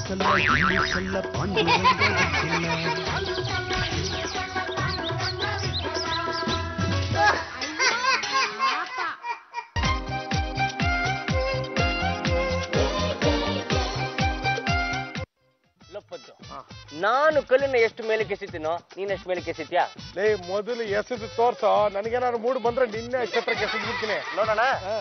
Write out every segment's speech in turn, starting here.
ಸಲ್ಲ ಇಲ್ಲಿ ಸಲ್ಲ ಪಾಂಡುರಂಗ ಗೊತ್ತಿಲ್ಲ ಲಪ್ಪದ್ದು ನಾನು ಕಲ್ಲಿನ ಎಷ್ಟು ಮೇಲಕ್ಕೆ ಎಸಿತೀನೋ ನೀನ್ ಎಷ್ಟು ಮೇಲಕ್ಕೆ ಎಸಿತ್ಯಾ ಲೇ ಮೊದಲು ಎಸೆದು ತೋರ್ಸೋ ನನಗೇನಾದ್ರು ಮೂಡ್ ಬಂದ್ರೆ ನಿನ್ನೆ ಕ್ಷೇತ್ರಕ್ಕೆ ಎಸೆದು ಬಿಡ್ತೀನಿ ನೋಡೋಣ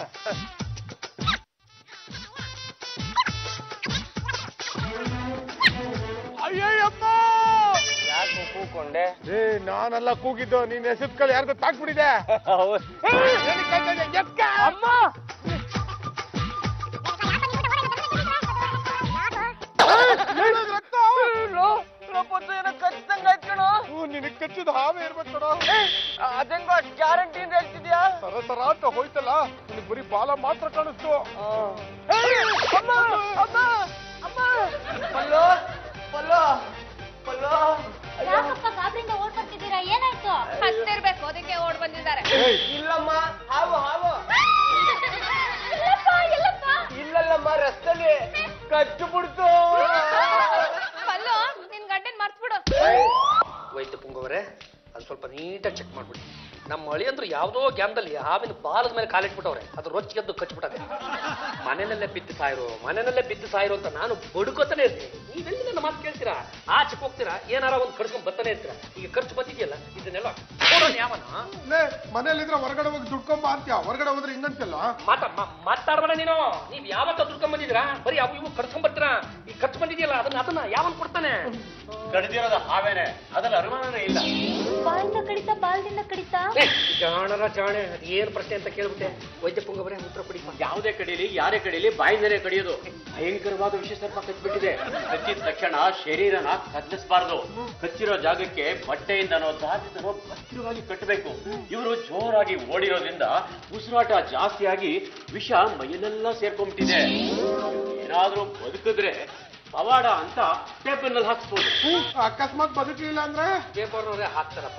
ಅಯ್ಯಯ್ಯಪ್ಪ ಯಾಕೆ ಕೂಕೊಂಡೆ ಏ ನಾನೆಲ್ಲ ಕೂಗಿದ್ದು ನೀನ್ ಎಸೆದ್ ಕಲ್ ಯಾರ್ದು ತಾಕ್ಬಿಟ್ಟಿದೆ ಹೌದ್. ಅಮ್ಮ ಲೋ, ಲಪ್ಪದ್ದು ಏನೋ ಕಚ್ದಂಗ್ ಆಯ್ತ್ ಕಣೋ. ನಿನಗ್ ಕಚ್ಚಿದ ಹಾವೇ ಇರ್ಬೇಕು ಕಣೋ ಅದಂಗೋ ಗ್ಯಾರಂಟಿ ಅಂತ ಹೇಳ್ತಿದ್ಯಾ ಸರ ಸರ ಅಂತ ಹೋಯ್ತಲ್ಲ ನಿನಗ್ ಬರೀ ಬಾಲ ಮಾತ್ರ ಕಾಣಿಸ್ತು ಅಮ್ಮ ಅಮ್ಮ ಅಮ್ಮ ಪಲ್ಲೋ ಪಲ್ಲೋ ಪಲ್ಲೋ ಯಾಕಪ್ಪ ಗಾಬರಿಯಿಂದ ಓಡ್ ಬರ್ತಿದ್ದೀರಾ ಏನಾಯ್ತು ಹತ್ತಿರ್ಬೇಕು ಅದಕ್ಕೆ ಓಡ್ ಬಂದಿದ್ದಾರೆ ಇಲ್ಲಮ್ಮ ಹಾವು ಹಾವು ಎಲ್ಲಪ್ಪ ಎಲ್ಲಪ್ಪ ಇಲ್ಲಲ್ಲಮ್ಮ ರಸ್ತಲ್ಲಿ ಕಚ್ಚು ಬಿಡ್ತು ಪಲ್ಲು ನಿನ್ ಗಂಡನ್ ಮರ್ತ್ಬಿಡು ವೈದ್ಯ ಪುಂಗವರೇ ಅದು ಸ್ವಲ್ಪ ನೀಟಾಗಿ ಚೆಕ್ ಮಾಡ್ಬಿಡಿ ನಮ್ಮ ಅಳಿಯಂದ್ರು ಯಾವುದೋ ಗ್ಯಾಮ್ದಲ್ಲಿ ಹಾವಿನ ಬಾಲದ ಮೇಲೆ ಕಾಲಿಟ್ಬಿಟ್ಟವ್ರೆ ಅದು ರೊಚ್ಚಿಗೆದ್ದು ಕಚ್ಬಿಟ್ಟದೆ ಮನೆಯಲ್ಲೇ ಬಿದ್ದು ಸಾಯಿರು ಮನೆಯಲ್ಲೇ ಬಿದ್ದು ಸಾಯಿರು ಅಂತ ನಾನು ಬಡುಕೋತಾನೆ ಇರ್ತೀನಿ ನೀವೆಲ್ಲಿ ನನ್ನ ಮಾತು ಕೇಳ್ತೀರಾ ಆಚೆಗೆ ಹೋಗ್ತೀರಾ ಏನಾರ ಒಂದು ಕಡ್ಸ್ಕೊಂಡ್ ಬರ್ತಾನೆ ಇರ್ತೀರಾ ಈಗ ಖರ್ಚು ಬಂದಿದೆಯಲ್ಲ ಇದನ್ನೆಲ್ಲ ಕೊಡೋಣ ಯಾವನ ಮನೇಲಿದ್ರೆ ಹೊರಗಡೆ ಹೋಗಿ ದುಡ್ಕೊಂಬ ಅಂತ್ಯ ಹೊರಗಡೆ ಹೋದ್ರೆ ಹಿಂಗಂತಲ್ಲ ಮಾತ ಮ- ಮಾತಾಡ್ಬೇಡ ನೀನು ನೀವ್ ಯಾವತ್ತ ದುಡ್ಕೊಂಡ್ ಬಂದಿದ್ದೀರಾ ಬರೀ ಅವು ಇವು ಕಡ್ಸ್ಕೊಂಡ್ ಬರ್ತೀರಾ ಈಗ ಖರ್ಚು ಬಂದಿದೆಯಲ್ಲ ಅದನ್ನ ಅದನ್ನ ಯಾವನ್ ಕೊಡ್ತಾನೆ ಕಡ್ದಿರೋದು ಹಾವೇನೆ ಅದ್ರಲ್ಲಿ ಅನುಮಾನನೇ ಇಲ್ಲ ಬಾಯಿಂದ ಕಡಿತ ಬಾಲ್ದಿಂದ ಕಡಿತ ಏ, ಜಾಣರ ಜಾಣೆ ಅದ್ ಏನ್ ಪ್ರಶ್ನೆ ಅಂತ ಕೇಳ್ಬಿಟ್ಟೆ ವೈದ್ಯ ಪುಂಗವರೇ ಉತ್ತರ ಕೊಡಿ ಯಾವುದೇ ಕಡೀಲಿ ಯಾರೇ ಕಡೀಲಿ ಬಾಯಿಂದಲೇ ಕಡಿಯೋದು ಭಯಂಕರವಾದ ವಿಷ ಸರ್ಪ ಕಚ್ಬಿಟ್ಟಿದೆ ಕಚ್ಚಿದ ತಕ್ಷಣ ಶರೀರನ ಕತ್ತರಿಸಬಾರ್ದು ಕಚ್ಚಿರೋ ಜಾಗಕ್ಕೆ ಬಟ್ಟೆಯಿಂದನೋ ದಾರದಿಂದನೋ ಭದ್ರವಾಗಿ ಕಟ್ಟಬೇಕು ಇವರು ಜೋರಾಗಿ ಓಡಿರೋದ್ರಿಂದ ಉಸಿರಾಟ ಜಾಸ್ತಿಯಾಗಿ ವಿಷ ಮೈಯಲ್ಲೆಲ್ಲ ಸೇರ್ಕೊಂಡ್ಬಿಟ್ಟಿದೆ ಏನಾದ್ರೂ ಬದುಕಿದ್ರೆ ಪವಾಡ ಅಂತ ಪೇಪರ್ನಲ್ಲಿ ಹಾಕ್ಸ್ಬೋದು ಅಕಸ್ಮಾತ್ ಬದುಕಲಿಲ್ಲ ಅಂದ್ರೆ ಪೇಪರ್ನವರೇ ಹಾಕ್ತಾರಪ್ಪ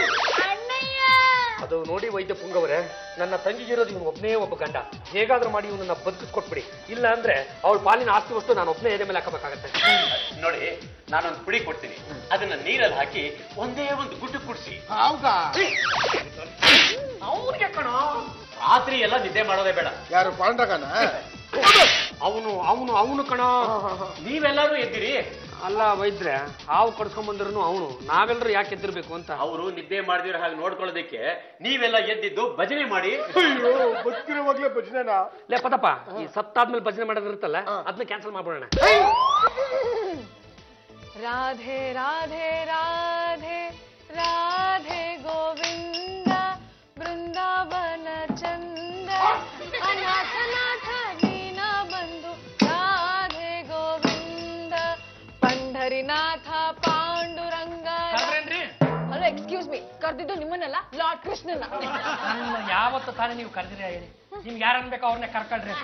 ಅದು ನೋಡಿ ವೈದ್ಯ ಪುಂಗವರೇ ನನ್ನ ತಂಗಿಗಿರೋದು ಇವನು ಒಬ್ಬನೇ ಒಬ್ಬ ಗಂಡ ಹೇಗಾದ್ರೂ ಮಾಡಿ ಇವನನ್ನ ಬದುಕಿಸ್ಕೊಟ್ಬಿಡಿ ಇಲ್ಲ ಅಂದ್ರೆ ಅವಳ ಪಾಲಿನ ಆಸ್ತಿ ವಸ್ತು ನಾನು ಒಬ್ಬನೇ ಎದೆ ಮೇಲೆ ಹಾಕಬೇಕಾಗತ್ತೆ ನೋಡಿ ನಾನೊಂದು ಪುಡಿ ಕೊಡ್ತೀನಿ ಅದನ್ನ ನೀರಲ್ಲಿ ಹಾಕಿ ಒಂದೇ ಒಂದು ಗುಡ್ಡು ಕುಡಿಸಿ ಹೌದಾ ಅವ್ರಿಗೆ ಕಣೋ ರಾತ್ರಿ ಎಲ್ಲ ನಿದ್ದೆ ಮಾಡೋದೇ ಬೇಡ ಯಾರು ಪಾಂಡ್ರಗನ ಅವನು ಅವನು ಅವನು ಕಣ ನೀವೆಲ್ಲರೂ ಎದ್ದಿರಿ ಅಲ್ಲ ವೈದ್ಯರೆ ಹಾವು ಕಡ್ಸ್ಕೊಂಡ್ ಬಂದ್ರು ಅವನು ನಾವೆಲ್ಲರೂ ಯಾಕೆ ಎದ್ದಿರ್ಬೇಕು ಅಂತ ಅವರು ನಿದ್ದೆ ಮಾಡಿದಿರೋ ಹಾಗೆ ನೋಡ್ಕೊಳ್ಳೋದಕ್ಕೆ ನೀವೆಲ್ಲ ಎದ್ದಿದ್ದು ಭಜನೆ ಮಾಡಿ ಅಯ್ಯೋ ಬದುಕಿರುವಾಗ್ಲೇ ಭಜನೆನಾ ಲೇ ಪದಪ್ಪ ಈ ಸತ್ತಾದ್ಮೇಲೆ ಭಜನೆ ಮಾಡೋದಿರುತ್ತಲ್ಲ ಅದನ್ನ ಕ್ಯಾನ್ಸಲ್ ಮಾಡ್ಬಿಡೋಣ ರಾಧೆ ರಾಧೆ ರಾಧೆ ರಾಧೆ ಗೋವಿಂದ ಬೃಂದಾವನ ಚಂದ ಅನಾಥನಾಥ ನೀನ ಬಂದು Radhe Govinda Pandharinatha Panduranga hello excuse me ಕರ್ದಿದ್ದು ನಿಮ್ಮನ್ನಲ್ಲ ಲಾರ್ಡ್ ಕೃಷ್ಣನ ಯಾವತ್ತು ತಾನೇ ನೀವು ಕರೆದಿರಿ ಹೇಳಿ ನಿಮ್ಗೆ ಯಾರನ್ನ ಬೇಕೋ ಅವ್ರನ್ನೇ ಕರ್ಕೊಳ್ರಿ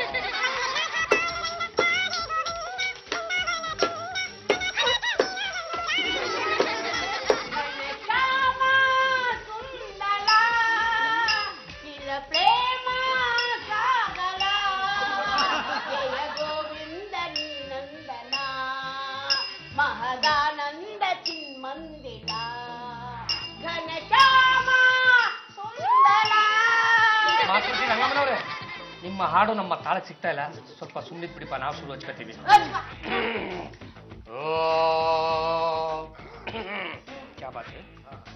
ಪ್ರೇಮ ಸಾಗರ ಜಯ ಗೋವಿಂದ ನಂದನ ಮಹದಾನಂದ ಚಿನ್ಮಂದಿರ ಘನಶ್ಯಾಮ ಸುಂದರ ಮಾತಾಡ್ತೀನಿ ರಂಗಮ್ಮನವ್ರೆ ನಿಮ್ಮ ಹಾಡು ನಮ್ಮ ತಾಳಕ್ಕೆ ಸಿಗ್ತಾ ಇಲ್ಲ ಸ್ವಲ್ಪ ಸುಮ್ಮನೆ ಬಿಡಿಪ್ಪ ನಾವು ಶುರು ಹಚ್ಕೋತೀವಿ क्या बात है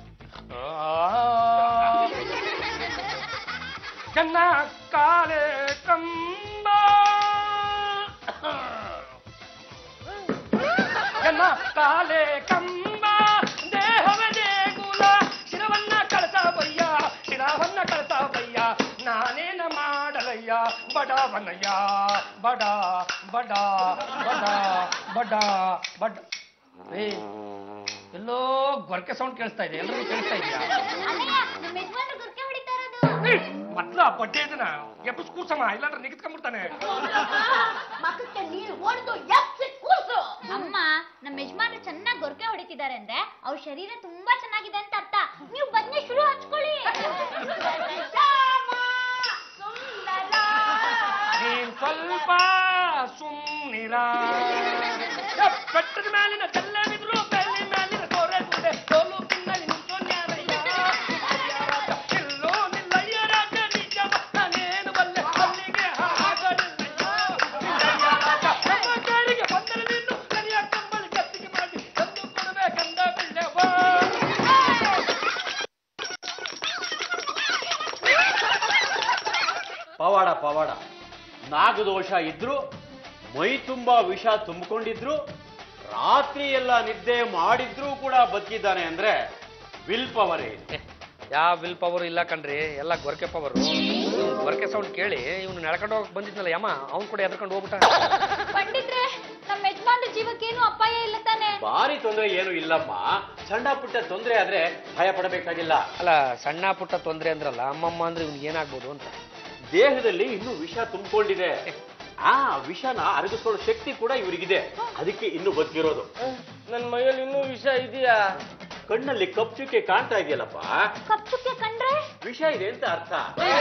ಕನ್ನ ಕಾಲೆ ಕಂಬ ಕನ್ನ ಕಾಲೆ ಕಂಬ ದೇಹವೇ ದೇಗುಲ ಶಿರವನ್ನ ಕಳಸ ಬಯ್ಯ ಶಿರವನ್ನ ಕಳಸ ಬಯ್ಯ ನಾನೇನ ಮಾಡಲಯ್ಯ ಬಡವನಯ್ಯ ಬಡ ಬಡ ಬಡ ಬಡ ಬಡ ಏ ಎಲ್ಲೋ ಗೊರಕೆ ಸೌಂಡ್ ಕೇಳಿಸ್ತಾ ಇದೆ ಎಲ್ಲರಿಗೂ ಕೇಳಿಸ್ತಾ ಇದೆಯಾ ಅಲ್ಲಯ್ಯ ನಮ್ಮ ಯಜಮಾನ್ರು ಗುರ್ಕೆ ಹೊಡಿತಾ ಇರೋದು ಮೊದ್ಲ ಬಟ್ಟೆ ಇದನ್ನ ಎಬ್ಬಸ್ ಕೂರ್ಸಮ್ಮ ಇಲ್ಲಾಂದ್ರೆ ನಿಗಿಸ್ಕೊಂಡ್ಬಿಡ್ತಾನೆ ಮಕ್ಕಕ್ಕೆ ನೀರು ಹೊಡೆದು ಎಪ್ಸಿ ಕೂಸು ಅಮ್ಮ ನಮ್ಮ ಯಜಮಾನ್ರು ಚೆನ್ನಾಗಿ ಗೊರಕೆ ಹೊಡಿತಿದ್ದಾರೆ ಅಂದ್ರೆ ಅವ್ರ ಶರೀರ ತುಂಬಾ ಚೆನ್ನಾಗಿದೆ ಅಂತ ಅರ್ಥ ನೀವು ಬನ್ನಿ ಶುರು ಹಚ್ಕೊಳ್ಳಿ ಶ್ಯಾಮ ಸುಂದರ ನೀನ್ ಸ್ವಲ್ಪ ಸುಮ್ನಿರ ಬೆಟ್ಟದ ಮ್ಯಾಲಿನ ಕಲ್ಲೆ ಬಿದ್ರು ಬೆಳ್ಳಿ ಮ್ಯಾಲಿನ ಸೋರೆ ಗುಡ್ಡೆ ಸೋಲು ಕಿನ್ನಲಿ ನಿಂತೋನ್ಯಾರಯ್ಯ ರಾಜ ಇಲ್ಲೋ ನಿಲ್ಲಯ್ಯ ರಾಜ ನಿಜ ನಾನೇನು ಬಲ್ಲೆ ಅಲ್ಲಿಗೆ ಆಗಲಿಲ್ಲಯ್ಯ ನಿಲ್ಲಯ್ಯ ರಾಜ ನಮ್ಮ ಕಾಡಿಗೆ ಬಂದರೆ ನೀನು ಕರಿಯ ಕಂಬಳಿ ಕತ್ತಿಗೆ ಮಾಡಿ ತಂದು ಕೊಡಬೇಕಂದ ಬಿಳ್ಳೆವ ಪವಾಡ ಪವಾಡ ನಾಗದೋಷ ಇದ್ರು ಮೈ ತುಂಬಾ ವಿಷ ತುಂಬಿಕೊಂಡಿದ್ರು ರಾತ್ರಿ ಎಲ್ಲ ನಿದ್ದೆ ಮಾಡಿದ್ರೂ ಕೂಡ ಬದುಕಿದ್ದಾನೆ ಅಂದ್ರೆ ವಿಲ್ ಪವರೇ ಇದು. ಯಾವ ವಿಲ್ ಪವರ್ ಇಲ್ಲ ಕಣ್ರಿ ಎಲ್ಲ ಗೊರಕೆ ಪವರ್ ಗೊರಕೆ ಸೌಂಡ್ ಕೇಳಿ ಇವ್ನು ನಡ್ಕೊಂಡು ಹೋಗಕ್ ಬಂದಿದ್ನಲ್ಲ ಯಮ್ಮ ಅವ್ನು ಕೂಡ ಎದ್ಕೊಂಡು ಹೋಗ್ಬಿಟ್ಟ ಪಂಡಿತ್ರೆ ನಮ್ಮ ಯಜಮಾನ್ರ ಜೀವಕ್ಕೇನು ಅಪಾಯ ಇಲ್ಲ ತಾನೆ ಭಾರಿ ತೊಂದರೆ ಏನು ಇಲ್ಲಮ್ಮ ಸಣ್ಣ ಪುಟ್ಟ ತೊಂದರೆ ಆದ್ರೆ ಭಯ ಪಡಬೇಕಾಗಿಲ್ಲ ಅಲ್ಲ ಸಣ್ಣ ಪುಟ್ಟ ತೊಂದ್ರೆ ಅಂದ್ರಲ್ಲ ಅಮ್ಮಮ್ಮ ಅಂದ್ರೆ ಇವ್ನಿಗೆ ಏನಾಗ್ಬೋದು ಅಂತ ದೇಹದಲ್ಲಿ ಇನ್ನೂ ವಿಷ ತುಂಬಿಕೊಂಡಿದೆ ಆ ವಿಷನ ಅರಗಿಸ್ಕೊಳ್ಳೋ ಶಕ್ತಿ ಕೂಡ ಇವರಿಗಿದೆ ಅದಕ್ಕೆ ಇನ್ನು ಬದುಕಿರೋದು ನನ್ ಮೈಯಲ್ಲಿ ಇನ್ನೂ ವಿಷ ಇದೆಯಾ ಕಣ್ಣಲ್ಲಿ ಕಪ್ಪುಚುಕ್ಕೆ ಕಾಣ್ತಾ ಇದೆಯಲ್ಲಪ್ಪ ಕಪ್ಪುಕ್ಕೆ ಕಂಡ್ರೆ ವಿಷ ಇದೆ ಅಂತ ಅರ್ಥ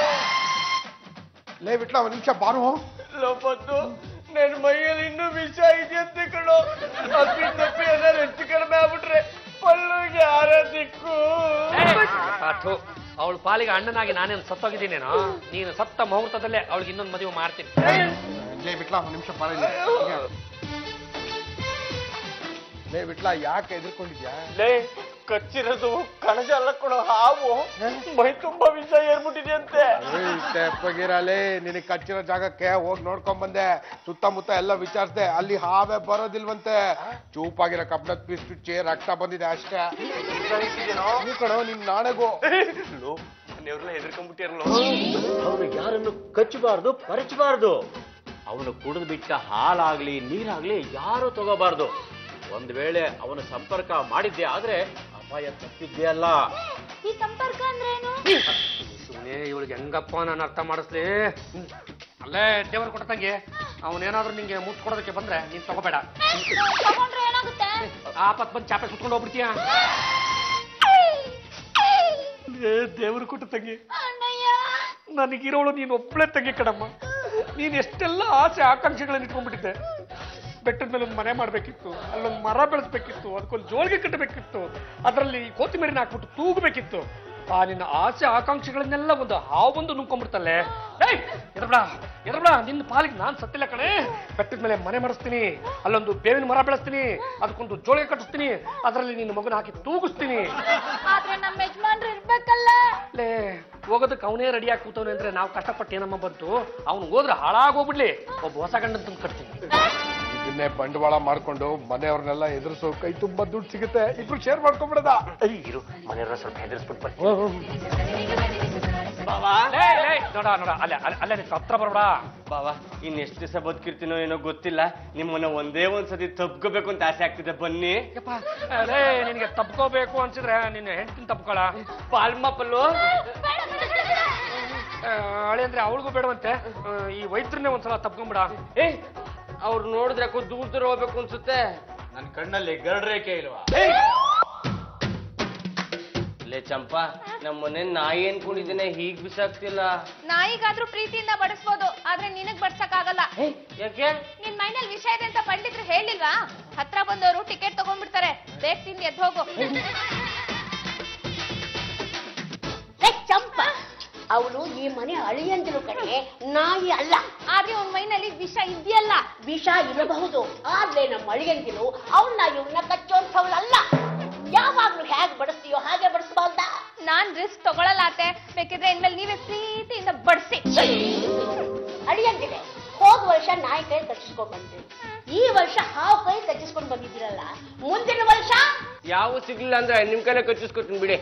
ಲೇ ಬಿಟ್ಲ ಒಂದ್ ನಿಮಿಷ ಬಾರು ಲೋಪತ್ತು ನನ್ ಮೈಯಲ್ಲಿ ಇನ್ನೂ ವಿಷ ಇದೆಯಂತೆ ಕಣೋ ಅಪ್ಪಿ ತಪ್ಪಿ ಏನಾರು ಹೆಚ್ಚು ಕಡಿಮೆ ಆಗ್ಬಿಟ್ರೆ ಪಲ್ಲುಗೆ ಯಾರ ದಿಕ್ಕು ಅವಳ ಪಾಲಿಗೆ ಅಣ್ಣನಾಗಿ ನಾನೇನು ಸತ್ತೋಗಿದ್ದೀನೇನೋ ನೀನು ಸತ್ತ ಮುಹೂರ್ತದಲ್ಲೇ ಅವಳಿಗೆ ಇನ್ನೊಂದು ಮದುವೆ ಮಾಡ್ತೀನಿ ಲೇ ಬಿಟ್ಲ ಒಂದ್ ನಿಮಿಷ ಬಾರ ಇಲ್ಲಿ. ಲೇ ಬಿಟ್ಲ ಯಾಕೆ ಎದುರ್ಕೊಂಡಿದ್ಯಾ ಲೇ ಕಚ್ಚಿರೋದು ಕಣಜ ಅಲ್ಲ ಕೊಡೋ ಹಾವು ಮೈ ತುಂಬಾ ವಿಷ ಏರ್ಬಿಟ್ಟಿದೆ ಅಂತೆ ತೆಪ್ಪಗಿರಲೇ ನಿನಗೆ ಕಚ್ಚಿರೋ ಜಾಗಕ್ಕೆ ಹೋಗಿ ನೋಡ್ಕೊಂಡ್ ಬಂದೆ ಸುತ್ತಮುತ್ತ ಎಲ್ಲ ವಿಚಾರಿಸ್ದೆ ಅಲ್ಲಿ ಹಾವೇ ಬರೋದಿಲ್ವಂತೆ ಚೂಪಾಗಿರೋ ಕಬ್ಬಣದ ಪೀಸ್ ಚೇ ರಕ್ತ ಬಂದಿದೆ ಅಷ್ಟೇ ಹ್ಞೂ ಕಣೋ ನಿನ್ ನಾಳೆಗೂ ಲೋ ಮನೆಯವ್ರೆಲ್ಲ ಹೆದರ್ಕೊಂಡ್ಬಿಟ್ಟಿರಲ್ಲ ಅವನು ಯಾರನ್ನು ಕಚ್ಚಬಾರ್ದು ಪರಚಬಾರ್ದು ಅವನು ಕುಡಿದು ಬಿಟ್ಟ ಹಾಲಾಗ್ಲಿ ನೀರಾಗ್ಲಿ ಯಾರು ತಗೋಬಾರ್ದು ಒಂದ್ ವೇಳೆ ಅವನ ಸಂಪರ್ಕ ಮಾಡಿದ್ದೆ ಆದ್ರೆ ಅಪಾಯ ತಪ್ಪಿದ್ದೇ ಅಲ್ಲ ಈ ಸಂಪರ್ಕ ಅಂದ್ರೇನು ಸುಮ್ಮನೆ ಇವಳಿಗೆ ಹೆಂಗಪ್ಪ ನಾನು ಅರ್ಥ ಮಾಡಿಸ್ಲಿ ಅಲ್ಲೇ ದೇವರು ಕೊಟ್ಟ ತಂಗಿ ಅವನೇನಾದ್ರೂ ನಿಂಗೆ ಮುತ್ತು ಕೊಡೋದಕ್ಕೆ ಬಂದ್ರೆ ನೀನ್ ತಗೋಬೇಡ ತಗೊಂಡ್ರೆ ಏನಾಗುತ್ತೆ ಆಪತ್ ಬಂದು ಚಾಪೆ ಸುತ್ಕೊಂಡು ಹೋಗ್ಬಿಡ್ತೀಯ ದೇವರು ಕೊಟ್ಟ ತಂಗಿ ಅಣ್ಣಯ್ಯ ನನಗಿರೋಳು ನೀನು ಒಬ್ಬಳೇ ತಂಗಿ ಕಣಮ್ಮ ನೀನು ಎಷ್ಟೆಲ್ಲ ಆಸೆ ಆಕಾಂಕ್ಷೆಗಳನ್ನ ಇಟ್ಕೊಂಡ್ಬಿಟ್ಟಿದ್ದೆ ಬೆಟ್ಟದ ಮೇಲೆ ಒಂದು ಮನೆ ಮಾಡಬೇಕಿತ್ತು ಅಲ್ಲೊಂದು ಮರ ಬೆಳೆಸ್ಬೇಕಿತ್ತು ಅದಕ್ಕೊಂದು ಜೋಳಿಗೆ ಕಟ್ಟಬೇಕಿತ್ತು ಅದರಲ್ಲಿ ಕೊತ್ತಿಮೀರಿನ ಹಾಕ್ಬಿಟ್ಟು ತೂಗಬೇಕಿತ್ತು ಆ ನಿನ್ನ ಆಸೆ ಆಕಾಂಕ್ಷೆಗಳನ್ನೆಲ್ಲ ಒಂದು ಹಾವು ಬಂದು ನುಂಗ್ಕೊಂಡ್ಬಿಡ್ತಲ್ಲೇ ಏಯ್ ಎದ್ರಬೇಡ ಎದ್ರಬೇಡ ನಿನ್ನ ಪಾಲಿಗೆ ನಾನು ಸತ್ತಿಲ್ಲ ಕಣೆ ಬೆಟ್ಟದ ಮೇಲೆ ಮನೆ ಮಾಡಿಸ್ತೀನಿ ಅಲ್ಲೊಂದು ಬೇವಿನ ಮರ ಬೆಳೆಸ್ತೀನಿ ಅದಕ್ಕೊಂದು ಜೋಳಿಗೆ ಕಟ್ಟಿಸ್ತೀನಿ ಅದರಲ್ಲಿ ನಿನ್ನ ಮಗನ ಹಾಕಿ ತೂಗಿಸ್ತೀನಿ ಆದ್ರೆ ನಮ್ಮ ಯಜಮಾನ್ರು ಇರ್ಬೇಕಲ್ಲ ಲೇ ಹೋಗೋದಕ್ಕೆ ಅವನೇ ರೆಡಿಯಾಗಿ ಕೂತವನೆ ಅಂದ್ರೆ ನಾವು ಕಷ್ಟಪಟ್ಟು ಏನಮ್ಮ ಬಂತು ಅವ್ನು ಹೋದ್ರೆ ಹಾಳಾಗೋಗ್ಬಿಡ್ಲಿ ಒಬ್ಬ ಹೊಸ ಗಂಡನ್ ತಂದು ಕಟ್ತೀನಿ ಇದನ್ನೇ ಬಂಡವಾಳ ಮಾಡ್ಕೊಂಡು ಮನೆಯವ್ರನ್ನೆಲ್ಲ ಎದುರಿಸೋ ಕೈ ತುಂಬಾ ದುಡ್ಡು ಸಿಗುತ್ತೆ ಇಬ್ರು ಶೇರ್ ಮಾಡ್ಕೊಂಡ್ಬಿಡದ ಇರು ಮನೆಯವ್ರ ಸ್ವಲ್ಪ ಹೆದರ್ಸ್ಬಿಟ್ಟು ಬರ್ತೀನಿ ಬಾವಾ ಲೇ, ಲೇ, ನೋಡ ನೋಡ ಅಲ್ಲೇ ಅಲ್ಲೇ ಅಲ್ಲೇ ನಿಂತ್ಕೊ, ಹತ್ರ ಬರಬೇಡ ಬಾವಾ ಇನ್ನೆಷ್ಟು ದಿವಸ ಬದುಕಿರ್ತೀನೋ ಏನೋ ಗೊತ್ತಿಲ್ಲ ನಿಮ್ಮನ್ನ ಒಂದೇ ಒಂದ್ಸತಿ ತಪ್ಕೋಬೇಕು ಅಂತ ಆಸೆ ಆಗ್ತಿದೆ ಬನ್ನಿ ಯಪ್ಪ ಲೇ ನಿನಗೆ ತಪ್ಕೋಬೇಕು ಅನ್ಸಿದ್ರೆ ನಿನ್ನ ಹೆಂಡತಿನ ತಪ್ಕೊಳ ಪಾಲ್ಮ ಪಲ್ಲು ಹಳೆ ಅಂದ್ರೆ ಅವಳಿಗೂ ಬೇಡವಂತೆ ಆ, ಈ ವೈದ್ಯರನ್ನೇ ಒಂದ್ಸಲ ತಪ್ಕೊಂಬಿಡ ಏ ಅವ್ರು ನೋಡಿದ್ರೆ ಯಾಕೋ ದೂರ ದೂರ ಹೋಗ್ಬೇಕು ಅನ್ಸುತ್ತೆ ನನ್ನ ಕಣ್ಣಲ್ಲಿ ಗರಡ್ರೇಖೆ ಇಲ್ವಾ ಲೇ ಚಂಪಾ ನಮ್ಮ ಮನೆ ನಾಯಿ ಅನ್ಕೊಂಡಿದ್ದೇನೆ ಹೀಗ್ ಬಿಸಾಕ್ತಿಲ್ಲ ನಾಯಿಗಾದ್ರೂ ಪ್ರೀತಿಯಿಂದ ಬಡಿಸ್ಬೋದು ಆದ್ರೆ ನಿನಗ್ ಬಡ್ಸಕ್ಕಾಗಲ್ಲ ಯಾಕೆ ನಿನ್ ಮೈನಲ್ಲಿ ವಿಷಯ ಇದೆ ಅಂತ ಪಂಡಿತ್ರು ಹೇಳಿಲ್ವಾ ಹತ್ರ ಬಂದವರು ಟಿಕೆಟ್ ತಗೊಂಡ್ಬಿಡ್ತಾರೆ ಬೇಗ ತಿಂದು ಎದ್ದು ಹೋಗು ಏ ಚಂಪ ಅವಳು ಈ ಮನೆ ಅಳಿಯಂದಿರು ಕಡೆ ನಾಯಿ ಅಲ್ಲ ಆದ್ರೆ ಅವ್ನ ಮೈನಲ್ಲಿ ವಿಷ ಇದೆಯಲ್ಲ ವಿಷ ಇರಬಹುದು ಆದ್ರೆ ನಮ್ಮ ಅಳಿಯಂದಿರು ಅವನ್ನ ಇವನ್ನ ಕಚ್ಚೋಂಥವಳಲ್ಲ ಯಾವಾಗ್ಲೂ ಹೇಗ್ ಬಡಿಸ್ತೀಯೋ ಹಾಗೆ ಬಡಿಸ್ಬಾರ್ದ ನಾನ್ ರಿಸ್ಕ್ ತಗೊಳಲ್ಲ ಅತ್ತೆ ಬೇಕಿದ್ರೆ ಇನ್ಮೇಲೆ ನೀವೇ ಪ್ರೀತಿಯಿಂದ ಬಡ್ಸಿ ಅಳಿಯಂದಿರೆ ಹೋದ ವರ್ಷ ನಾಯಿ ಕೈ ಕಚ್ಚಿಸ್ಕೊಂಡ್ ಬಂದ್ರಿ ಈ ವರ್ಷ ಹಾವು ಕೈ ಕಚ್ಚಿಸ್ಕೊಂಡ್ ಬಂದಿದ್ದೀರಲ್ಲ ಮುಂದಿನ ವರ್ಷ ಯಾವ ಸಿಗ್ಲಿಲ್ಲ ಅಂದ್ರೆ ನಿಮ್ ಕೈಲೇ ಕಚ್ಚಿಸ್ಕೊತೀನಿ ಬಿಡಿ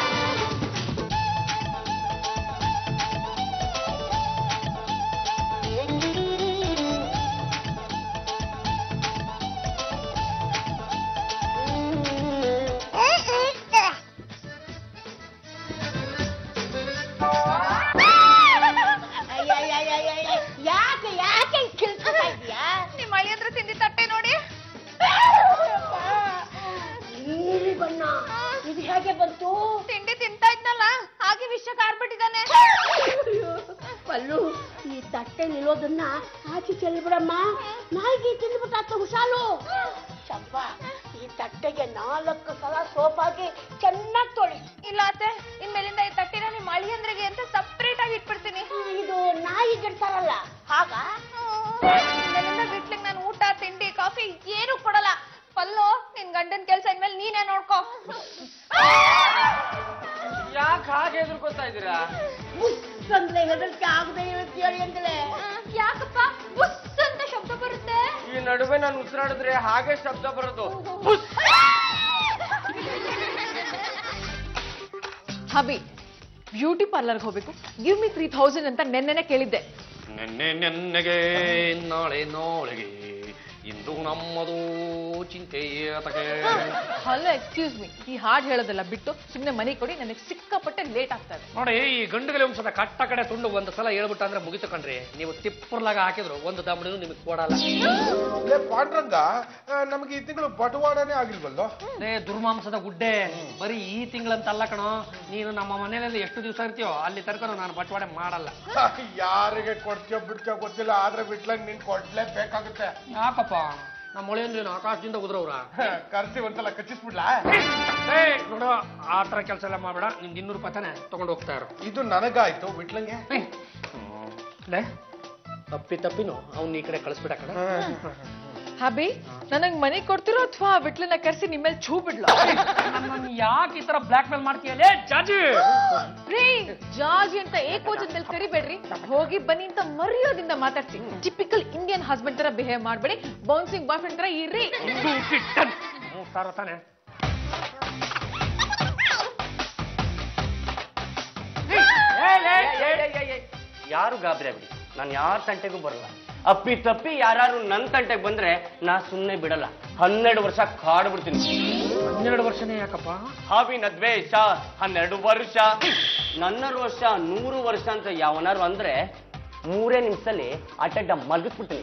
ಅಯ್ಯಯ್ಯಯ್ಯಯ್ಯಯ್ಯ, ಯಾಕೆ ಯಾಕೆ ಕಿಲ್ಕೊತಾ ಇದೀಯಾ ನಿಮ್ ಅಳಿಯಂದ್ರೆ ತಿಂದಿ ತಟ್ಟೆ ನೋಡಿ ನೀಲಿ ಬಣ್ಣ ಇದು ಹೇಗೆ ಬಂತು ತಿಂಡಿ ತಟ್ಟೆಯಲ್ಲಿ ಇರೋದನ್ನ ಆಚೆ ಚೆಲ್ಬಿಡಮ್ಮ ನಾಯಿಗೆ ತಿಂದ್ಬಿಟ್ಟಾತ ಹುಷಾಲು ಚಂಪ ಈ ತಟ್ಟೆಗೆ ನಾಲ್ಕು ಸಲ ಸೋಪ್ ಹಾಕಿ ಚೆನ್ನಾಗಿ ತೊಳಿ ಇಲ್ಲ ಅತ್ತೆ ಇನ್ಮೇಲಿಂದ ಈ ತಟ್ಟಿನ ನಿಮ್ಮ ಅಳಿಯಂದ್ರಿಗೆ ಅಂತ ಸಪ್ರೇಟ್ ಆಗಿ ಇಟ್ಬಿಡ್ತೀನಿ ಇದು ನಾಯಿಗೆ ಇಡ್ತಾರಲ್ಲ ಆಗ ಇನ್ಮೇಲಿಂದ ಬಿಟ್ಲಿಗೆ ನಾನು ಊಟ ತಿಂಡಿ ಕಾಫಿ ಏನು ಕೊಡಲ್ಲ ಪಲ್ಲು ನಿನ್ ಗಂಡನ್ ಕೆಲ್ಸ ಇನ್ಮೇಲೆ ನೀನೇ ನೋಡ್ಕೋ ಯಾಕೆ ಹಾಗೆ ಹೆದರ್ಕೊತಾ ಇದ್ದೀರಾ ಬುಸ್ ಅಂದ್ರೆ ಹೆದರಿಕೆ ಆಗದೆ ಇರುತ್ತೀರಿ ಅಂತಲೇ ಯಾಕಪ್ಪ ಬುಸ್ ಅಂತ ಶಬ್ದ ಬರುತ್ತೆ ಈ ನಡುವೆ ನಾನು ಉಸಿರಾಡಿದ್ರೆ ಹಾಗೆ ಶಬ್ದ ಬರೋದು ಹಬಿ ಬ್ಯೂಟಿ ಪಾರ್ಲರ್ಗೆ ಹೋಗ್ಬೇಕು ಗಿವ್ ಮಿ ತ್ರೀ ಥೌಸಂಡ್ ಅಂತ ನೆನ್ನೆನೆ ಕೇಳಿದ್ದೆ ನೆನ್ನೆ ನೆನ್ನೆಗೆ ನಾಳೆ ನಾಳೆಗೆ ಇಂದು ನಮ್ಮದು ಚಿಂತೆ ತಗೆ ಹಲೋ ಎಕ್ಸ್ಕ್ಯೂಸ್ ಮಿ ಈ ಹಾಡು ಹೇಳೋದೆಲ್ಲ ಬಿಟ್ಟು ಸುಮ್ಮನೆ ಮನೆ ಕೊಡಿ ನನಗೆ ಸಿಕ್ಕಾಪಟ್ಟೆ ಲೇಟ್ ಆಗ್ತಾ ಇದೆ ನೋಡಿ ಈ ಗಂಡುಗಲಿ ವಂಶದ ಕಟ್ಟ ಕಡೆ ತುಂಡು ಒಂದು ಸಲ ಹೇಳ್ಬಿಟ್ಟು ಅಂದ್ರೆ ಮುಗಿತು ಕಣ್ರಿ ನೀವು ತಿಪ್ಪರ್ಲಾಗ ಹಾಕಿದ್ರು ಒಂದು ದಮ್ಮಡಿನೂ ನಿಮಗೆ ಕೊಡಲ್ಲ ಲೇ ಪಾಂಡ್ರಂಗ ಆ, ನಮಗೆ ಈ ತಿಂಗಳು ಬಟವಾಡನೇ ಆಗಿಲ್ವಲ್ಲೋ ಲೇ ದುರ್ಮಾಂಸದ ಗುಡ್ಡೆ ಬರೀ ಈ ತಿಂಗಳಂತಲ್ಲ ಕಣೋ ನೀನು ನಮ್ಮ ಮನೆಯಲ್ಲಿ ಎಷ್ಟು ದಿವಸ ಇರ್ತೀಯೋ ಅಲ್ಲಿ ತನಕ ನಾನು ಬಟವಾಡೆ ಮಾಡಲ್ಲ ಯಾರಿಗೆ ಕೊಡ್ತೀಯೋ ಬಿಡ್ತೀಯೋ ಗೊತ್ತಿಲ್ಲ ಆದ್ರೆ ಬಿಟ್ಲಂಗ್ ನೀನ್ ಕೊಡ್ಲೇಬೇಕಾಗುತ್ತೆ ಯಾಕಪ್ಪ ನಮ್ಮ ಮೊಳೆಯಂದ್ರೇನು ಆಕಾಶದಿಂದ ಉದ್ರವ್ರ ಕರ್ಸಿ ಒಂದ್ಸಲ ಕಚ್ಚಿಸ್ಬಿಡ್ಲಾ ಏ ನೋಡು ಆ ಥರ ಕೆಲಸ ಎಲ್ಲ ಮಾಡಬೇಡ ನಿಮ್ಗೆ ಇನ್ನೂರು ರೂಪಾಯಿ ತಾನೆ ತಗೊಂಡು ಹೋಗ್ತಾ ಇರು ಇದು ನನಗಾಯ್ತು ಬಿಟ್ಲಂಗೆ ಲೇ ತಪ್ಪಿ ತಪ್ಪಿನು ಅವ್ನ ಈ ಕಡೆ ಕಳಿಸ್ಬಿಡ ಕಡೆ ಹಬಿ ನನಗ್ ಮನೆ ಕೊಡ್ತಿರೋ ಅಥವಾ ಬಿಟ್ಲನ್ನ ಕರ್ಸಿ ನಿಮ್ಮೇಲೆ ಛೂ ಬಿಡ್ಲೋ ಯಾಕೆ ಈ ತರ ಬ್ಲಾಕ್ ಮೇಲ್ ಮಾಡ್ತೀಯಲ್ಲೇ ಜಾಜಿ ರೀ ಜಾಜಿ ಅಂತ ಏಕೋಜನದಲ್ಲಿ ಕರಿಬೇಡ್ರಿ ಹೋಗಿ ಬನ್ನಿ ಅಂತ ಮರ್ಯಾದಿಂದ ಮಾತಾಡ್ಸಿ ಟಿಪಿಕಲ್ ಇಂಡಿಯನ್ ಹಸ್ಬೆಂಡ್ ತರ ಬಿಹೇವ್ ಮಾಡ್ಬೇಡಿ ಬೌನ್ಸಿಂಗ್ ಬಾಯ್ ಫ್ರೆಂಡ್ ತರ ಇರ್ರಿ ಮೂರ್ ಸಾವಿರ ತಾನೆ ಯಾರು ಗಾಬರಿ ಆಗ್ಬಿಡಿ ನಾನು ಯಾರ ತಂಟೆಗೂ ಬರಲ್ಲ ಅಪ್ಪಿ ತಪ್ಪಿ ಯಾರು ನನ್ನ ತಂಟೆಗೆ ಬಂದ್ರೆ ನಾ ಸುಮ್ಮನೆ ಬಿಡಲ್ಲ ಹನ್ನೆರಡು ವರ್ಷ ಕಾಡು ಬಿಡ್ತೀನಿ ಹನ್ನೆರಡು ವರ್ಷನೇ ಯಾಕಪ್ಪ ಹಾವಿನ ದ್ವೇಷ ಹನ್ನೆರಡು ವರ್ಷ ನನ್ನ ವರ್ಷ ನೂರು ವರ್ಷ ಅಂತ ಯಾವನಾರು ಅಂದ್ರೆ ಮೂರೇ ನಿಮಿಷದಲ್ಲಿ ಅಡ್ಡ ಮಲಗಿಸ್ಬಿಡ್ತೀನಿ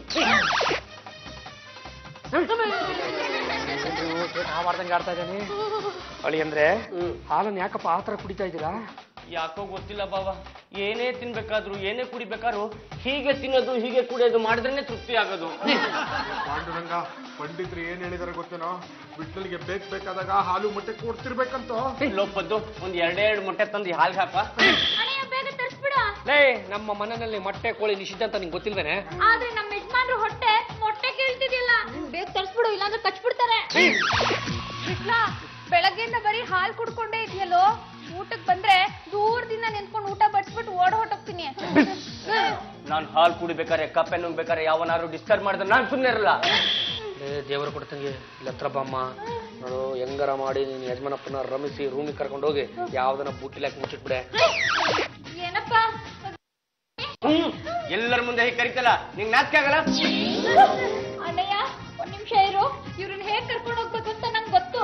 ನಾ ಮಾಡ್ದಂಗೆ ಆಡ್ತಾ ಇದ್ದಾನೆ ಅಳಿ ಅಂದ್ರೆ ಹಾಲನ್ನ ಯಾಕಪ್ಪ ಆ ಥರ ಕುಡಿತಾ ಇದ್ದೀರಾ ಯಾಕೋ ಗೊತ್ತಿಲ್ಲ ಬಾವ ಏನೇ ತಿನ್ಬೇಕಾದ್ರು ಏನೇ ಕುಡಿಬೇಕಾದ್ರು ಹೀಗೆ ತಿನ್ನೋದು ಹೀಗೆ ಕುಡಿಯೋದು ಮಾಡಿದ್ರೇನೆ ತೃಪ್ತಿ ಆಗೋದು ಪಾಂಡುರಂಗ ಪಂಡಿತ್ರು ಏನ್ ಹೇಳಿದಾರೆ ಗೊತ್ತೇನೋ ಬಿಟ್ಲನಿಗೆ ಬೇಕ್ ಬೇಕಾದಾಗ ಹಾಲು ಮೊಟ್ಟೆ ಕೊಡ್ತಿರ್ಬೇಕಂತ ಲೋಪದ್ದು ಒಂದ್ ಎರಡೆರಡು ಮೊಟ್ಟೆ ತಂದು ಹಾಲ್ಗೆ ಹಾಕ ಅಣ್ಣಯ್ಯ ಬೇಗ ತರಿಸ್ಬಿಡ ಲೇ ನಮ್ಮ ಮನೆಯಲ್ಲಿ ಮೊಟ್ಟೆ ಕೋಳಿ ನಿಷಿದ್ಧ ಅಂತ ನಿಂಗೆ ಗೊತ್ತಿಲ್ವೇನೆ ಆದ್ರೆ ನಮ್ಮ ಯಜಮಾನ್ರು ಹೊಟ್ಟೆ ಮೊಟ್ಟೆ ಕೇಳ್ತಿದ್ಯಲ್ಲ ಬೇಗ ತರಿಸ್ಬಿಡು ಇಲ್ಲಾಂದ್ರೆ ಕಚ್ಬಿಡ್ತಾರೆ ಬಿಟ್ಲಾ ಬೆಳಗ್ಗೆಯಿಂದ ಬರೀ ಹಾಲ್ ಕುಡ್ಕೊಂಡೇ ಇದೆಯಲ್ಲೋ ಊಟಕ್ ಬಂದ್ರೆ ದೂರದಿಂದ ನಿಂತ್ಕೊಂಡು ಊಟ ಬಡಿಸ್ಬಿಟ್ಟು ಓಡ ಹೊಟ್ಟೋಗ್ತೀನಿ ನಾನು ಹಾಲು ಕುಡಿಬೇಕಾರೆ ಕಪ್ಪೆ ನುಂಗ್ಬೇಕಾರೆ ಯಾವನಾರು ಡಿಸ್ಟರ್ಬ್ ಮಾಡಿದ್ರೆ ನಾನು ಸುಮ್ಮನೆ ಇರಲ್ಲ ಲೇ ದೇವರು ಕೊಡ್ತಂಗೆ ಇಲ್ಲ ಹತ್ರ ಬಮ್ಮ ನೋಡು ಹೆಂಗಾರ ಮಾಡಿ ನೀನು ಯಜಮಾನಪ್ಪನ ರಮಿಸಿ ರೂಮಿಗೆ ಕರ್ಕೊಂಡು ಹೋಗಿ ಯಾವ್ದನ್ನ ಬುಟ್ಟಿಲಾಕ್ ಮುಚ್ಚಿಟ್ಬಿಡೆ ಏನಪ್ಪ ಹ್ಮ್ ಎಲ್ಲರ ಮುಂದೆ ಹೀಗೆ ಕರಿತಲ್ಲ ನಿಂಗೆ ನಾಚಿಕೆ ಆಗಲ್ಲ ಅಣ್ಣಯ್ಯ ಒಂದ್ ನಿಮಿಷ ಇರು ಇವ್ರನ್ನ ಹೇಗ್ ಕರ್ಕೊಂಡು ಹೋಗ್ಬೇಕು ಅಂತ ನಂಗೆ ಗೊತ್ತು